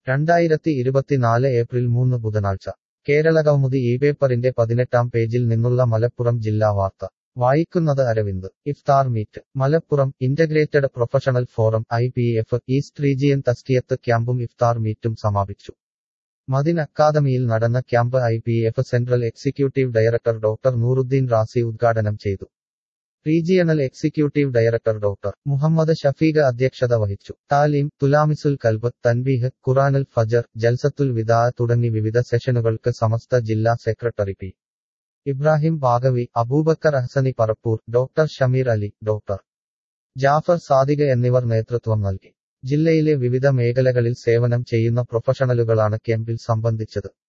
രണ്ടായിരത്തി ഇരുപത്തിനാല് ഏപ്രിൽ മൂന്ന് ബുധനാഴ്ച കേരളകൗമുദി ഈ പേപ്പറിന്റെ പതിനെട്ടാം പേജിൽ നിന്നുള്ള മലപ്പുറം ജില്ലാ വാർത്ത വായിക്കുന്നത് അരവിന്ദ് ഇഫ്താർ meet Malappuram integrated professional forum I P F east region തസ്കിയത്ത് ക്യാമ്പും ഇഫ്താർ മീറ്റും സമാപിച്ചു മദിൻ അക്കാദമിയിൽ നടന്ന camp I P F central executive director doctor Nooruddeen Razi ഉദ്ഘാടനം ചെയ്തു regional executive director doctor Muhammad Shafeeq അധ്യക്ഷത വഹിച്ചു താലീം തുലാമിസുൽ കൽബ് തൻബീഹ് ഖുറാനുൽ ഫജർ ജൽസത്തുൽ വിദാ തുടങ്ങി വിവിധ സെഷനുകൾക്ക് സമസ്ത ജില്ലാ secretary P Ibrahim Baqavi Aboobacker Hasani Parappur doctor Shameer Ali doctor Jafar Sadiq എന്നിവർ നേതൃത്വം നൽകി ജില്ലയിലെ വിവിധ മേഖലകളിൽ സേവനം ചെയ്യുന്ന പ്രൊഫഷണലുകളാണ് ക്യാമ്പിൽ സംബന്ധിച്ചത്